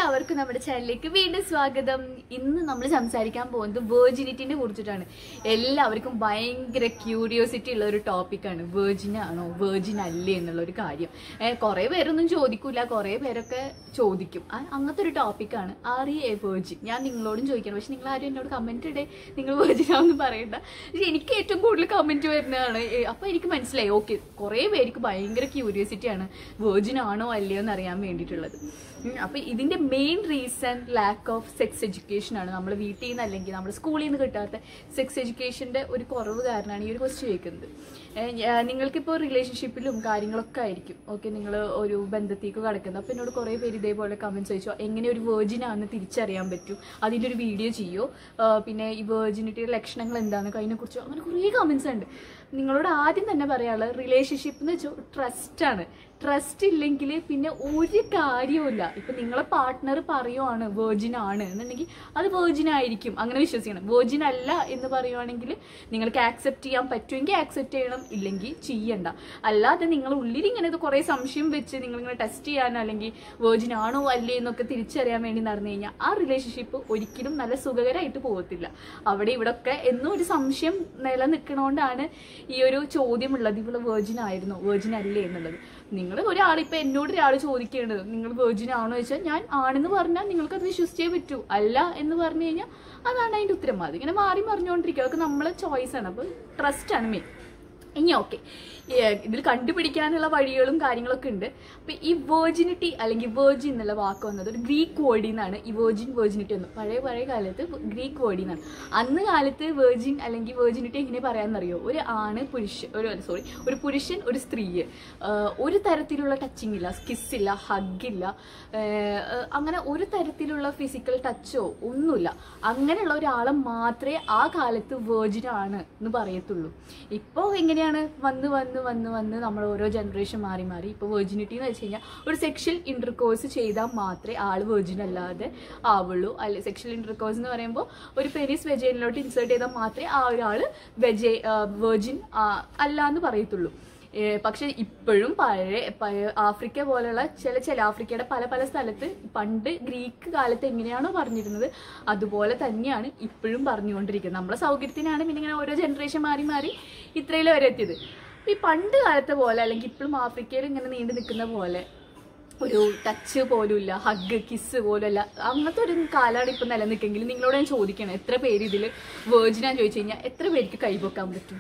എല്ലാവർക്കും നമ്മുടെ ചാനലിലേക്ക് വീണ്ടും സ്വാഗതം ഇന്ന് നമ്മൾ സംസാരിക്കാൻ പോകുന്നത് വേർജിനിറ്റിനെ കുറിച്ചിട്ടാണ് എല്ലാവർക്കും ഭയങ്കര ക്യൂരിയോസിറ്റി ഉള്ള ഒരു ടോപ്പിക്കാണ് വേർജിൻ ആണോ വേർജിൻ അല്ലേ എന്നുള്ള ഒരു കാര്യം ഏഹ് കുറെ പേരൊന്നും ചോദിക്കൂല കുറെ പേരൊക്കെ ചോദിക്കും ആ, അങ്ങനത്തെ ഒരു ടോപ്പിക്കാണ് അറിയേ വേർജിൻ ഞാൻ നിങ്ങളോടും ചോദിക്കണം പക്ഷെ നിങ്ങൾ ആരും എന്നോട് കമന്റ് ഇടേ നിങ്ങൾ വേർജിൻ ആണെന്ന് പറയണ്ട പക്ഷെ എനിക്ക് ഏറ്റവും കൂടുതൽ കമന്റ് വരുന്നതാണ് ഏ, അപ്പൊ എനിക്ക് മനസ്സിലായി ഓക്കെ കുറെ പേർക്ക് ഭയങ്കര ക്യൂരിയോസിറ്റി ആണ് വേർജിൻ ആണോ അല്ലയോ എന്ന് അറിയാൻ വേണ്ടിയിട്ടുള്ളത് ഉം, അപ്പൊ ഇതിന്റെ main reason lack of sex education ആണ് നമ്മൾ വീട്ടിൽ നിന്ന് അല്ലെങ്കിൽ നമ്മുടെ സ്കൂളിൽ നിന്ന് കിട്ടാത്ത സെക്സ് എഡ്യൂക്കേഷന്റെ ഒരു കുറവ് കാരണമാണ് ഈ ഒരു ക്വസ്റ്റ്യൻ ചോദിക്കുന്നത് ഏഹ് ഞാ- നിങ്ങൾക്കിപ്പോൾ റിലേഷൻഷിപ്പിലും കാര്യങ്ങളൊക്കെ ആയിരിക്കും ഓക്കെ നിങ്ങൾ ഒരു ബന്ധത്തേക്ക് കടക്കുന്നത് അപ്പോൾ എന്നോട് കുറേ പേര് ഇതേപോലെ കമൻറ്റ്സ് ചോദിച്ചോ എങ്ങനെ ഒരു വേർജിൻ ആണെന്ന് തിരിച്ചറിയാൻ പറ്റും അതിൻ്റെ ഒരു വീഡിയോ ചെയ്യോ ആഹ് പിന്നെ ഈ വേർജിനിറ്റിയുടെ ലക്ഷണങ്ങൾ എന്താണ് അതിനെക്കുറിച്ചോ അങ്ങനെ കുറേ കമൻസ് ഉണ്ട് നിങ്ങളോട് ആദ്യം തന്നെ പറയാനുള്ളത് റിലേഷൻഷിപ്പ് എന്ന് വെച്ചാൽ ട്രസ്റ്റ് ആണ് ട്രസ്റ്റ് ഇല്ലെങ്കിൽ പിന്നെ ഒരു കാര്യവുമില്ല ഇപ്പൊ നിങ്ങളെ പാർട്ട്ണർ പറയുവാണ് വേർജിൻ ആണ് എന്നുണ്ടെങ്കിൽ അത് വേർജിൻ ആയിരിക്കും അങ്ങനെ വിശ്വസിക്കണം വേർജിൻ അല്ല എന്ന് പറയുവാണെങ്കിൽ നിങ്ങൾക്ക് ആക്സെപ്റ്റ് ചെയ്യാൻ പറ്റുമെങ്കിൽ ആക്സെപ്റ്റ് ചെയ്യണം ഇല്ലെങ്കിൽ ചെയ്യണ്ട അല്ലാതെ നിങ്ങൾ ഉള്ളിൽ ഇങ്ങനെ ഇത് കുറേ സംശയം വെച്ച് നിങ്ങൾ ഇങ്ങനെ ടെസ്റ്റ് ചെയ്യാൻ അല്ലെങ്കിൽ വേർജിൻ ആണോ അല്ലേ എന്നൊക്കെ തിരിച്ചറിയാൻ വേണ്ടി നടന്നു കഴിഞ്ഞാൽ ആ റിലേഷൻഷിപ്പ് ഒരിക്കലും നല്ല സുഖകരമായിട്ട് പോകത്തില്ല അവിടെ ഇവിടെ ഒക്കെ എന്നും ഒരു സംശയം നിലനിൽക്കണോണ്ടാണ് ഈ ഒരു ചോദ്യമുള്ളത് ഇവള് വേർജിൻ ആയിരുന്നു വേർജിൻ അല്ലേ എന്നുള്ളത് നിങ്ങൾ ഒരാൾ ഇപ്പൊ എന്നോട് ഒരാൾ ചോദിക്കേണ്ടത് നിങ്ങൾ വേർജിൻ ആണോ ചോദിച്ചാൽ ഞാൻ ആണെന്ന് പറഞ്ഞാൽ നിങ്ങൾക്ക് അത് വിശ്വസിച്ചേ പറ്റൂ അല്ല എന്ന് പറഞ്ഞു കഴിഞ്ഞാൽ അതാണ് അതിന്റെ ഉത്തരം അത് ഇങ്ങനെ മാറി മറിഞ്ഞുകൊണ്ടിരിക്കുക അതൊക്കെ നമ്മളെ ചോയ്സ് ആണ് അപ്പൊ ട്രസ്റ്റ് ആണ് മെയിൻ ഇനി ഓക്കെ ഇതിൽ കണ്ടുപിടിക്കാനുള്ള വഴികളും കാര്യങ്ങളൊക്കെ ഉണ്ട് അപ്പൊ ഈ വേർജിനിറ്റി അല്ലെങ്കിൽ വേർജിൻ എന്നുള്ള വാക്ക് വന്നത് ഒരു ഗ്രീക്ക് വേർഡിൽ നിന്നാണ് ഈ വേർജിൻ വേർജിനിറ്റി എന്ന് പഴയ പഴയ കാലത്ത് ഗ്രീക്ക് വേർഡിൽ നിന്നാണ് അന്ന് കാലത്ത് വേർജിൻ അല്ലെങ്കിൽ വേർജിനിറ്റി എങ്ങനെ പറയാമെന്നറിയോ ഒരു ആണ് പുരുഷൻ ഒരു സോറി ഒരു പുരുഷൻ ഒരു സ്ത്രീ ഒരു തരത്തിലുള്ള ടച്ചിങ് ഇല്ല കിസ് ഇല്ല ഹഗ് ഇല്ല ആഹ് അങ്ങനെ ഒരു തരത്തിലുള്ള ഫിസിക്കൽ ടച്ചോ ഒന്നുമില്ല അങ്ങനെയുള്ള ഒരാളെ മാത്രമേ ആ കാലത്ത് വേർജിൻ ആണ് എന്ന് പറയത്തുള്ളൂ ഇപ്പോൾ എങ്ങനെയാണ് വന്ന് വന്ന് വന്ന് വന്ന് നമ്മൾ ഓരോ ജനറേഷൻ മാറി മാറി ഇപ്പോൾ വേർജിനിറ്റി എന്ന് വെച്ച് കഴിഞ്ഞാൽ ഒരു സെക്ഷൽ ഇന്റർകോഴ്സ് ചെയ്താൽ മാത്രമേ ആൾ വേർജിൻ അല്ലാതെ ആവുള്ളൂ അല്ലെ സെക്ഷൽ ഇന്റർകോഴ്സ് എന്ന് പറയുമ്പോൾ ഒരു പെരീസ് വെജൈനിലോട്ട് ഇൻസേർട്ട് ചെയ്താൽ മാത്രമേ ആ ഒരാൾ വെജെ വേർജിൻ അല്ല എന്ന് പറയത്തുള്ളൂ ഏ, പക്ഷെ ഇപ്പോഴും പഴയ പഴയ ആഫ്രിക്ക പോലുള്ള ചില ചില ആഫ്രിക്കയുടെ പല പല സ്ഥലത്ത് പണ്ട് ഗ്രീക്ക് കാലത്ത് എങ്ങനെയാണോ പറഞ്ഞിരുന്നത് അതുപോലെ തന്നെയാണ് ഇപ്പോഴും പറഞ്ഞുകൊണ്ടിരിക്കുന്നത് നമ്മളെ സൗകര്യത്തിനാണ് പിന്നെ ഇങ്ങനെ ഓരോ ജനറേഷൻ മാറി മാറി ഇത്രയിൽ വരെ എത്തിയത് അപ്പൊ ഈ പണ്ട് കാലത്തെ പോലെ അല്ലെങ്കിൽ ഇപ്പോഴും ആഫ്രിക്കയിൽ ഇങ്ങനെ നീണ്ടു നിൽക്കുന്ന പോലെ ഒരു ടച്ച് പോലും ഇല്ല ഹഗ് കിസ് പോലും അല്ല അങ്ങനത്തെ ഒരു കാലമാണ് ഇപ്പൊ നിലനിൽക്കെങ്കിൽ നിങ്ങളോട് ഞാൻ ചോദിക്കണം എത്ര പേര് ഇതിൽ വേർജിനാന്ന് ചോദിച്ചു കഴിഞ്ഞാൽ എത്ര പേർക്ക് കൈപൊക്കാൻ പറ്റും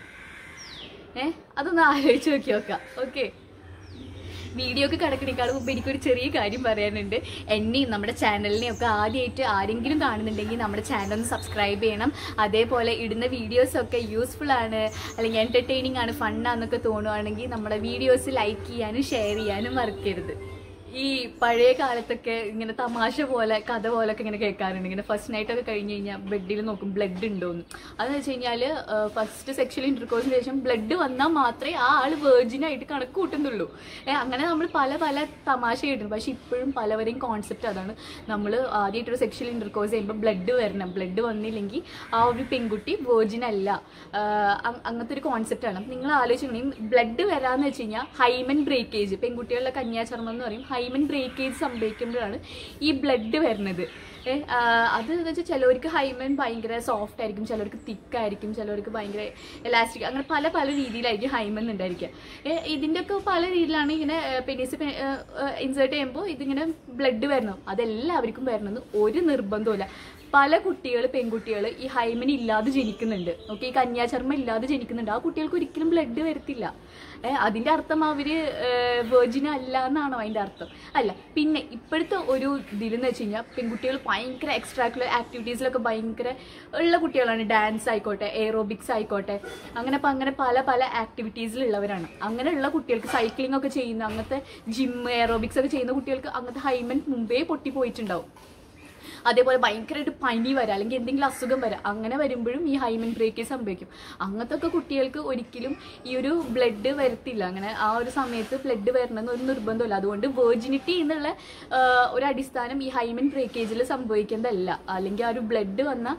ഏ അതൊന്ന് ആലോചിച്ച് നോക്കി നോക്കാം ഓക്കെ വീഡിയോക്ക് കിടക്കണേക്കാൾ മുമ്പ് എനിക്കൊരു ചെറിയ കാര്യം പറയാനുണ്ട് എന്നെയും നമ്മുടെ ചാനലിനെയും ഒക്കെ ആദ്യമായിട്ട് ആരെങ്കിലും കാണുന്നുണ്ടെങ്കിൽ നമ്മുടെ ചാനൽ ഒന്ന് സബ്സ്ക്രൈബ് ചെയ്യണം അതേപോലെ ഇടുന്ന വീഡിയോസ് ഒക്കെ യൂസ്ഫുൾ ആണ് അല്ലെങ്കിൽ എന്റർടൈനിങ് ആണ് ഫണ്ണാന്നൊക്കെ തോന്നുവാണെങ്കിൽ നമ്മുടെ വീഡിയോസ് ലൈക്ക് ചെയ്യാനും ഷെയർ ചെയ്യാനും മറക്കരുത് ഈ പഴയ കാലത്തൊക്കെ ഇങ്ങനെ തമാശ പോലെ കഥ പോലൊക്കെ ഇങ്ങനെ കേൾക്കാറുണ്ട് ഇങ്ങനെ ഫസ്റ്റ് നൈറ്റ് ഒക്കെ കഴിഞ്ഞ് കഴിഞ്ഞാൽ ബെഡിൽ നോക്കും ബ്ലഡ് ഉണ്ടോന്ന് അതെന്ന് വെച്ച് കഴിഞ്ഞാൽ ഫസ്റ്റ് സെക്ഷൽ ഇന്റർകോഴ്സിന് ശേഷം ബ്ലഡ് വന്നാൽ മാത്രമേ ആ ആള് virgin ആയിട്ട് കണക്ക് കൂട്ടുന്നുള്ളൂ ഏ, അങ്ങനെ നമ്മൾ പല പല തമാശ കേട്ടിട്ടുണ്ട് പക്ഷെ ഇപ്പോഴും പലവരെയും കോൺസെപ്റ്റ് അതാണ് നമ്മൾ ആദ്യമായിട്ടൊരു സെക്ഷൽ ഇന്റർകോഴ്സ് ചെയ്യുമ്പോൾ ബ്ലഡ് വരണം ബ്ലഡ് വന്നില്ലെങ്കിൽ ആ ഒരു പെൺകുട്ടി വേർജിൻ അല്ല ആ, അങ്- അങ്ങനത്തെ ഒരു കോൺസെപ്റ്റ് ആണ് നിങ്ങൾ ആലോചിക്കണമെങ്കിൽ ബ്ലഡ് വരാന്ന് വെച്ച് കഴിഞ്ഞാൽ ഹൈമൻ ബ്രേക്കേജ് പെൺകുട്ടികളുടെ കന്യാചർമ്മം എന്ന് പറയും ഹൈമൻ ബ്രേക്കേജ് സംഭവിക്കുമ്പോഴാണ് ഈ ബ്ലഡ് വരുന്നത് ഏ, ആ, അത് എന്ന് വെച്ചാൽ ചിലവർക്ക് ഹൈമൻ ഭയങ്കര സോഫ്റ്റ് ആയിരിക്കും ചിലവർക്ക് തിക്ക് ആയിരിക്കും ചിലവർക്ക് ഭയങ്കര എലാസ്റ്റിക് അങ്ങനെ പല പല രീതിയിലായിരിക്കും ഹൈമൻ ഉണ്ടായിരിക്കുക ഏ, ഇതിൻ്റെയൊക്കെ പല രീതിയിലാണ് ഇങ്ങനെ പെനീസ് ഇൻസേർട്ട് ചെയ്യുമ്പോൾ ഇതിങ്ങനെ ബ്ലഡ് വരണം അതെല്ലാവർക്കും വരണമെന്ന് ഒരു നിർബന്ധമില്ല പല കുട്ടികൾ പെൺകുട്ടികൾ ഈ ഹൈമൻ ഇല്ലാതെ ജനിക്കുന്നുണ്ട് ഓക്കെ ഈ കന്യാചർമ്മം ഇല്ലാതെ ജനിക്കുന്നുണ്ട് ആ കുട്ടികൾക്ക് ഒരിക്കലും ബ്ലഡ് വരത്തില്ല ഏഹ് അതിന്റെ അർത്ഥം അവര് വേർജിൻ അല്ല എന്നാണോ അതിന്റെ അർത്ഥം അല്ല പിന്നെ ഇപ്പോഴത്തെ ഒരു ഇതിലെന്ന് വെച്ച് കഴിഞ്ഞാൽ പെൺകുട്ടികൾ ഭയങ്കര എക്സ്ട്രാക്കുലർ ആക്ടിവിറ്റീസിലൊക്കെ ഭയങ്കര ഉള്ള കുട്ടികളാണ് ഡാൻസ് ആയിക്കോട്ടെ എയറോബിക്സ് ആയിക്കോട്ടെ അങ്ങനെ ഇപ്പം അങ്ങനെ പല പല ആക്ടിവിറ്റീസിലുള്ളവരാണ് അങ്ങനെയുള്ള കുട്ടികൾക്ക് സൈക്ലിംഗ് ഒക്കെ ചെയ്യുന്ന അങ്ങനത്തെ ജിം എയറോബിക്സ് ഒക്കെ ചെയ്യുന്ന കുട്ടികൾക്ക് അങ്ങനത്തെ ഹൈമൻ മുമ്പേ പൊട്ടിപ്പോയിട്ടുണ്ടാവും അതേപോലെ ഭയങ്കരമായിട്ട് പനി വരാം അല്ലെങ്കിൽ എന്തെങ്കിലും അസുഖം വരാം അങ്ങനെ വരുമ്പോഴും ഈ ഹൈമൻ ബ്രേക്ക് സംഭവിക്കും അങ്ങനത്തെ ഒക്കെ കുട്ടികൾക്ക് ഒരിക്കലും ഈ ഒരു ബ്ലഡ് വരത്തില്ല അങ്ങനെ ആ ഒരു സമയത്ത് ബ്ലഡ് വരണമെന്ന് ഒരു നിർബന്ധമില്ല അതുകൊണ്ട് വേർജിനിറ്റി എന്നുള്ള ആ, ഒരു അടിസ്ഥാനം ഈ ഹൈമൻ ബ്രേക്കേജിൽ സംഭവിക്കുന്നതല്ല അല്ലെങ്കിൽ ആ ഒരു ബ്ലഡ് വന്ന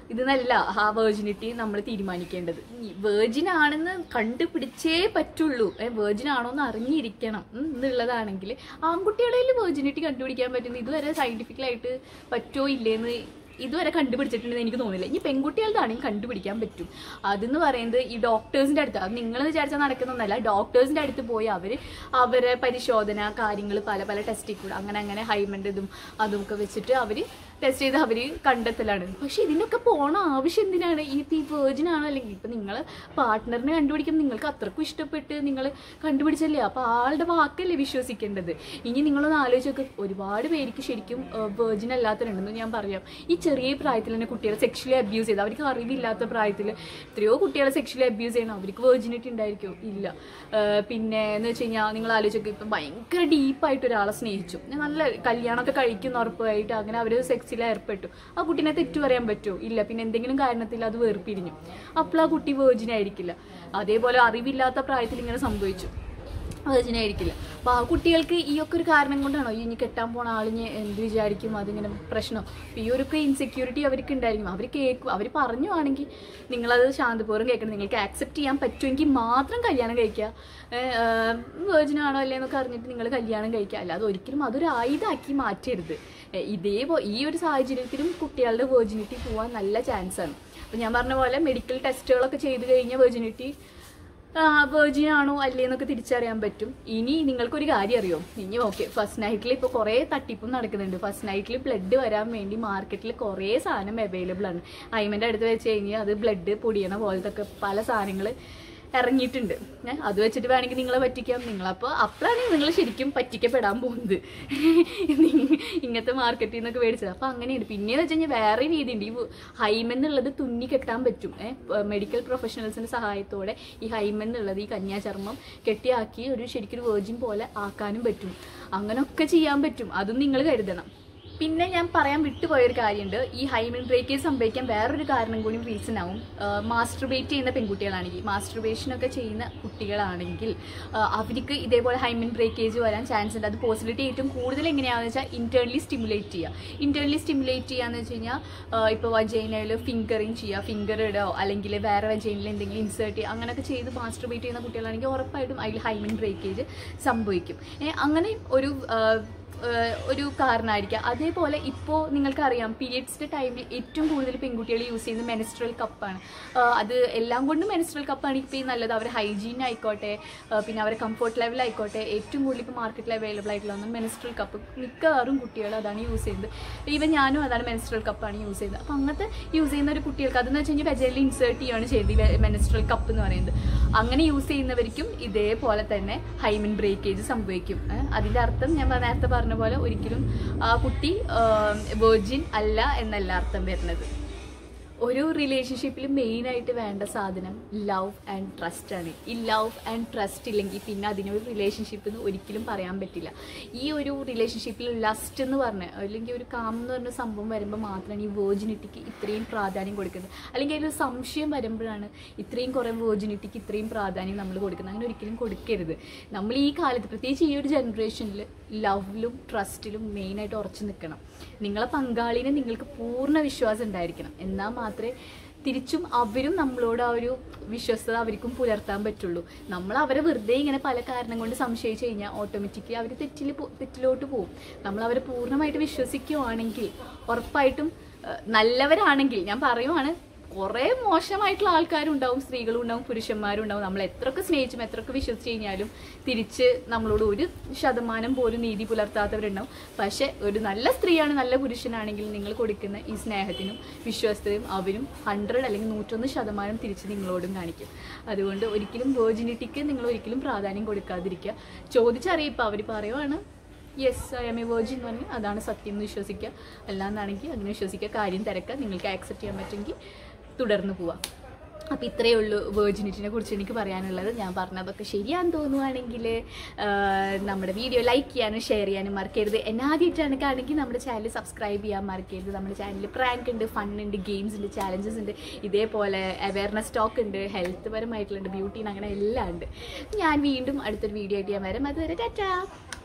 ഇതെന്നല്ല ആ വേർജിനിറ്റി നമ്മൾ തീരുമാനിക്കേണ്ടത് വേർജിൻ ആണെന്ന് കണ്ടുപിടിച്ചേ പറ്റുള്ളൂ വേർജിൻ ആണോ എന്ന് അറിഞ്ഞിരിക്കണം ഉം, എന്നുള്ളതാണെങ്കിൽ ആൺകുട്ടികളിൽ വേർജിനിറ്റി കണ്ടുപിടിക്കാൻ പറ്റുന്ന ഇതുവരെ സയന്റിഫിക്കലായിട്ട് പറ്റോ ഇല്ലേന്ന് ഇതുവരെ കണ്ടുപിടിച്ചിട്ടുണ്ടെന്ന് എനിക്ക് തോന്നുന്നില്ല ഇനി പെൺകുട്ടികളുടെയാണെങ്കിൽ കണ്ടുപിടിക്കാൻ പറ്റും അതെന്ന് പറയുന്നത് ഈ ഡോക്ടേഴ്സിന്റെ അടുത്ത് അത് നിങ്ങൾ വിചാരിച്ചാൽ നടക്കുന്നൊന്നല്ല ഡോക്ടേഴ്സിന്റെ അടുത്ത് പോയി അവർ അവരെ പരിശോധന കാര്യങ്ങൾ പല പല ടെസ്റ്റിൽ കൂടെ അങ്ങനെ അങ്ങനെ ഹൈമൻ്റെ ഇതും അതും ഒക്കെ വെച്ചിട്ട് അവർ ടെസ്റ്റ് ചെയ്ത് അവർ കണ്ടെത്തലാണ് പക്ഷെ ഇതിനൊക്കെ പോണ ആവശ്യം എന്തിനാണ് ഈ ഈ വേർജിൻ ആണോ അല്ലെങ്കിൽ ഇപ്പം നിങ്ങൾ പാർട്ട്ണറിനെ കണ്ടുപിടിക്കുമ്പോൾ നിങ്ങൾക്ക് അത്രക്കും ഇഷ്ടപ്പെട്ട് നിങ്ങൾ കണ്ടുപിടിച്ചല്ലേ അപ്പോൾ ആളുടെ വാക്കല്ലേ വിശ്വസിക്കേണ്ടത് ഇനി നിങ്ങളൊന്ന് ആലോചിച്ച് നോക്ക് ഒരുപാട് പേർക്ക് ശരിക്കും വേർജിൻ അല്ലാത്തവരുണ്ടെന്ന് ഞാൻ പറയാം ഈ ചെറിയ പ്രായത്തിൽ തന്നെ കുട്ടികളെ സെക്ഷലി അബ്യൂസ് ചെയ്ത് അവർക്ക് അറിവില്ലാത്ത പ്രായത്തിൽ എത്രയോ കുട്ടികളെ സെക്ഷലി അബ്യൂസ് ചെയ്യണം അവർക്ക് വേർജിനിറ്റി ഉണ്ടായിരിക്കും ഇല്ല ഏഹ് പിന്നെ എന്ന് വെച്ച് കഴിഞ്ഞാൽ നിങ്ങൾ ആലോചിച്ചൊക്കെ ഇപ്പം ഭയങ്കര ഡീപ്പായിട്ട് ഒരാളെ സ്നേഹിച്ചു നല്ല കല്യാണമൊക്കെ കഴിക്കുന്ന ഉറപ്പായിട്ട് അങ്ങനെ അവർ സെക്സിൽ ഏർപ്പെട്ടു ആ കുട്ടീനെ തെറ്റു പറയാൻ പറ്റുമോ ഇല്ല പിന്നെ എന്തെങ്കിലും കാരണത്തിൽ അത് വേർപിരിഞ്ഞു അപ്പോൾ ആ കുട്ടി വേർജിൻ ആയിരിക്കില്ല അതേപോലെ അറിവില്ലാത്ത പ്രായത്തിൽ ഇങ്ങനെ സംഭവിച്ചു വേർജിൻ ആയിരിക്കില്ല അപ്പൊ ആ കുട്ടികൾക്ക് ഈ ഒക്കെ ഒരു കാരണം കൊണ്ടാണോ ഈ ഇനി കെട്ടാൻ പോണ ആളിന് എന്ത് വിചാരിക്കും അതിങ്ങനെ പ്രശ്നം അപ്പൊ ഈ ഒരു ഇൻസെക്യൂരിറ്റി അവർക്ക് ഉണ്ടായിരിക്കും അവർ കേൾക്കും അവർ പറഞ്ഞുവാണെങ്കിൽ നിങ്ങളത് ശാന്തപൂർവ്വം കേൾക്കണം നിങ്ങൾക്ക് ആക്സെപ്റ്റ് ചെയ്യാൻ പറ്റുമെങ്കിൽ മാത്രം കല്യാണം കഴിക്കുക വേർജിൻ ആണോ അല്ലേ എന്നൊക്കെ അറിഞ്ഞിട്ട് നിങ്ങൾ കല്യാണം കഴിക്കുക അല്ലാതെ ഒരിക്കലും അതൊരു ആയുധമാക്കി മാറ്റരുത് ഏ, ഇതേപോ ഈ ഒരു സാഹചര്യത്തിലും കുട്ടികളുടെ വേർജിനിറ്റി പോകാൻ നല്ല ചാൻസ് ആണ് അപ്പൊ ഞാൻ പറഞ്ഞ പോലെ മെഡിക്കൽ ടെസ്റ്റുകളൊക്കെ ചെയ്ത് കഴിഞ്ഞ വേർജിനിറ്റി വേർജിൻ ആണോ അല്ലേ എന്നൊക്കെ തിരിച്ചറിയാൻ പറ്റും ഇനി നിങ്ങൾക്കൊരു കാര്യം അറിയോ ഇനി ഓക്കെ ഫസ്റ്റ് നൈറ്റിൽ ഇപ്പോൾ കുറേ തട്ടിപ്പും നടക്കുന്നുണ്ട് ഫസ്റ്റ് നൈറ്റിൽ ബ്ലഡ് വരാൻ വേണ്ടി മാർക്കറ്റിൽ കുറേ സാധനം അവൈലബിൾ ആണ് അയിമൻ്റെ അടുത്ത് വെച്ച് കഴിഞ്ഞാൽ അത് ബ്ലഡ് പൊടിയണ പോലത്തെ ഒക്കെ പല സാധനങ്ങൾ ഇറങ്ങിയിട്ടുണ്ട് ഏ, അത് വെച്ചിട്ട് വേണമെങ്കിൽ നിങ്ങളെ പറ്റിക്കാം നിങ്ങളപ്പോൾ അപ്പോഴാണ് നിങ്ങൾ ശരിക്കും പറ്റിക്കപ്പെടാൻ പോകുന്നത് നിങ്ങ- ഇങ്ങനത്തെ മാർക്കറ്റിൽ നിന്നൊക്കെ മേടിച്ചത് അപ്പോൾ അങ്ങനെയുണ്ട് പിന്നെയെന്ന് വെച്ച് കഴിഞ്ഞാൽ വേറെ രീതിയുണ്ട് ഈ ഹൈമൻ എന്നുള്ളത് തുന്നി കെട്ടാൻ പറ്റും മെഡിക്കൽ പ്രൊഫഷണൽസിന്റെ സഹായത്തോടെ ഈ ഹൈമൻ എന്നുള്ളത് ഈ കന്യാചർമ്മം കെട്ടിയാക്കി ഒരു ശരിക്കും ഒരു വേർജിൻ പോലെ ആക്കാനും പറ്റും അങ്ങനൊക്കെ ചെയ്യാൻ പറ്റും അതും നിങ്ങൾ കരുതണം പിന്നെ ഞാൻ പറയാൻ വിട്ടുപോയൊരു കാര്യമുണ്ട് ഈ ഹൈമൻ ബ്രേക്കേജ് സംഭവിക്കാൻ വേറൊരു കാരണം കൂടി റീസൺ ആവും മാസ്റ്റർബേറ്റ് ചെയ്യുന്ന പെൺകുട്ടികളാണെങ്കിൽ മാസ്റ്റർബേഷനൊക്കെ ചെയ്യുന്ന കുട്ടികളാണെങ്കിൽ ആ, അവർക്ക് ഇതേപോലെ ഹൈമൻ ബ്രേക്കേജ് വരാൻ ചാൻസ് ഉണ്ട് അത് പോസിബിലിറ്റി ഏറ്റവും കൂടുതൽ എങ്ങനെയാണെന്ന് വെച്ചാൽ ഇന്റേണലി സ്റ്റിമുലേറ്റ് ചെയ്യുക ഇന്റേണലി സ്റ്റിമുലേറ്റ് ചെയ്യാന്ന് വെച്ച് കഴിഞ്ഞാൽ ഇപ്പോൾ വജൈനയിൽ ഫിംഗറിങ് ചെയ്യുക ഫിംഗർ ഇടോ അല്ലെങ്കിൽ വേറെ വജൈനിൽ എന്തെങ്കിലും ഇൻസേർട്ട് ചെയ്യുക അങ്ങനെയൊക്കെ ചെയ്ത് മാസ്റ്റർബേറ്റ് ചെയ്യുന്ന കുട്ടികളാണെങ്കിൽ ഉറപ്പായിട്ടും അതിൽ ഹൈമൻ ബ്രേക്കേജ് സംഭവിക്കും ഏ, അങ്ങനെ ഒരു ആ, ഏഹ് ഒരു കാരണമായിരിക്കാം അതേപോലെ ഇപ്പോൾ നിങ്ങൾക്കറിയാം പീരിയഡ്സിൻ്റെ ടൈമിൽ ഏറ്റവും കൂടുതൽ പെൺകുട്ടികൾ യൂസ് ചെയ്യുന്നത് മെനിസ്ട്രൽ കപ്പാണ് അത് എല്ലാം കൊണ്ടും മെനിസ്ട്രൽ കപ്പാണ് ഇപ്പോൾ ഈ നല്ലത് അവർ ഹൈജീൻ ആയിക്കോട്ടെ ഏഹ് പിന്നെ അവരെ കംഫർട്ട് ലെവൽ ആയിക്കോട്ടെ ഏറ്റവും കൂടുതൽ ഇപ്പോൾ മാർക്കറ്റിൽ അവൈലബിൾ ആയിട്ടുള്ള ഒന്ന് മെനിസ്ട്രൽ കപ്പ് മിക്കവാറും കുട്ടികൾ അതാണ് യൂസ് ചെയ്യുന്നത് ഈവൻ ഞാനും അതാണ് മെനിസ്ട്രൽ കപ്പാണ് യൂസ് ചെയ്യുന്നത് അപ്പോൾ അങ്ങനത്തെ യൂസ് ചെയ്യുന്ന ഒരു കുട്ടികൾക്ക് അതെന്ന് വെച്ച് കഴിഞ്ഞാൽ വെജലിൽ ഇൻസേർട്ട് ചെയ്യുകയാണ് ചെയ്തത് മെനിസ്ട്രൽ കപ്പ് എന്ന് പറയുന്നത് അങ്ങനെ യൂസ് ചെയ്യുന്നവർക്കും ഇതേപോലെ തന്നെ ഹൈമൻ ബ്രേക്കേജ് സംഭവിക്കും ഏഹ് അതിന്റെ അർത്ഥം ഞാൻ പറഞ്ഞ- നേരത്തെ പറഞ്ഞ പോലെ ഒരിക്കലും ആ കുട്ടി വേർജിൻ അല്ല എന്നല്ല അർത്ഥം വരുന്നത് ഒരു റിലേഷൻഷിപ്പിൽ മെയിൻ ആയിട്ട് വേണ്ട സാധനം ലവ് ആൻഡ് ട്രസ്റ്റ് ആണ് ഈ ലവ് ആൻഡ് ട്രസ്റ്റ് ഇല്ലെങ്കിൽ പിന്നെ അതിനൊരു റിലേഷൻഷിപ്പ് എന്ന് ഒരിക്കലും പറയാൻ പറ്റില്ല ഈ ഒരു റിലേഷൻഷിപ്പിൽ ലസ്റ്റ് എന്ന് പറഞ്ഞ അല്ലെങ്കിൽ ഒരു കാം എന്ന് പറഞ്ഞ സംഭവം വരുമ്പോൾ മാത്രമാണ് ഈ വേർജിനിറ്റിക്ക് ഇത്രയും പ്രാധാന്യം കൊടുക്കുന്നത് അല്ലെങ്കിൽ അതിലൊരു സംശയം വരുമ്പോഴാണ് ഇത്രയും കുറേ വേർജിനിറ്റിക്ക് ഇത്രയും പ്രാധാന്യം നമ്മൾ കൊടുക്കുന്നത് അങ്ങനെ ഒരിക്കലും കൊടുക്കരുത് നമ്മൾ ഈ കാലത്ത് പ്രത്യേകിച്ച് ഈ ഒരു ജനറേഷനിൽ ലവിലും ട്രസ്റ്റിലും മെയിനായിട്ട് ഉറച്ചു നിൽക്കണം നിങ്ങളെ പങ്കാളിനെ നിങ്ങൾക്ക് പൂർണ്ണ വിശ്വാസം ഉണ്ടായിരിക്കണം എന്നാൽ മാത്രമേ തിരിച്ചും അവരും നമ്മളോട് ആ ഒരു വിശ്വസ്തത അവർക്കും പുലർത്താൻ പറ്റുള്ളൂ നമ്മൾ അവരെ വെറുതെ ഇങ്ങനെ പല കാരണം കൊണ്ട് സംശയിച്ചു കഴിഞ്ഞാൽ ഓട്ടോമാറ്റിക്കലി അവർ തെറ്റിൽ പോ- തെറ്റിലോട്ട് പോകും നമ്മൾ അവരെ പൂർണ്ണമായിട്ട് വിശ്വസിക്കുവാണെങ്കിൽ ഉറപ്പായിട്ടും ഏഹ്, നല്ലവരാണെങ്കിൽ ഞാൻ പറയുവാണ് കുറേ മോശമായിട്ടുള്ള ആൾക്കാരുണ്ടാവും സ്ത്രീകളും ഉണ്ടാവും പുരുഷന്മാരും ഉണ്ടാവും നമ്മൾ എത്രയൊക്കെ സ്നേഹിച്ചും എത്രയൊക്കെ വിശ്വസിച്ച് കഴിഞ്ഞാലും തിരിച്ച് നമ്മളോട് ഒരു ശതമാനം പോലും നീതി പുലർത്താത്തവരുണ്ടാവും പക്ഷെ ഒരു നല്ല സ്ത്രീയാണ് നല്ല പുരുഷനാണെങ്കിൽ നിങ്ങൾ കൊടുക്കുന്ന ഈ സ്നേഹത്തിനും വിശ്വാസത്തിനും അവരും ഹൺഡ്രഡ് അല്ലെങ്കിൽ നൂറ്റൊന്ന് ശതമാനം തിരിച്ച് നിങ്ങളോടും കാണിക്കും അതുകൊണ്ട് ഒരിക്കലും വേർജിനിറ്റിക്ക് നിങ്ങൾ ഒരിക്കലും പ്രാധാന്യം കൊടുക്കാതിരിക്കുക ചോദിച്ചറിയിപ്പോൾ അവർ പറയുവാണ് yes I'm a virgin എന്ന് പറഞ്ഞാൽ അതാണ് സത്യം എന്ന് വിശ്വസിക്കുക അല്ലാന്നാണെങ്കിൽ അങ്ങനെ വിശ്വസിക്കുക കാര്യം തിരക്കുക നിങ്ങൾക്ക് ആക്സെപ്റ്റ് ചെയ്യാൻ പറ്റുമെങ്കിൽ തുടർന്ന് പോവാം അപ്പോൾ ഇത്രയേ ഉള്ളൂ വേർജിനിറ്റിനെ കുറിച്ച് എനിക്ക് പറയാനുള്ളത് ഞാൻ പറഞ്ഞതൊക്കെ ശരിയാന്ന് തോന്നുവാണെങ്കിൽ നമ്മുടെ വീഡിയോ ലൈക്ക് ചെയ്യാനും ഷെയർ ചെയ്യാനും മറക്കരുത് എന്നെ ആദ്യമായിട്ടാണ് കാണുമെങ്കിൽ നമ്മുടെ ചാനൽ സബ്സ്ക്രൈബ് ചെയ്യാൻ മറക്കരുത് നമ്മുടെ ചാനലിൽ പ്രാങ്ക് ഉണ്ട് ഫൺ ഉണ്ട് ഗെയിംസ് ഉണ്ട് ചാലഞ്ചസ് ഉണ്ട് ഇതേപോലെ അവയർനെസ് ടോക്ക് ഉണ്ട് ഹെൽത്ത് പരമായിട്ടുള്ള ബ്യൂട്ടീൻ അങ്ങനെ എല്ലാം ഉണ്ട് ഞാൻ വീണ്ടും അടുത്തൊരു വീഡിയോ ആയിട്ട് ഞാൻ വരാം അതുവരെ ടാറ്റാ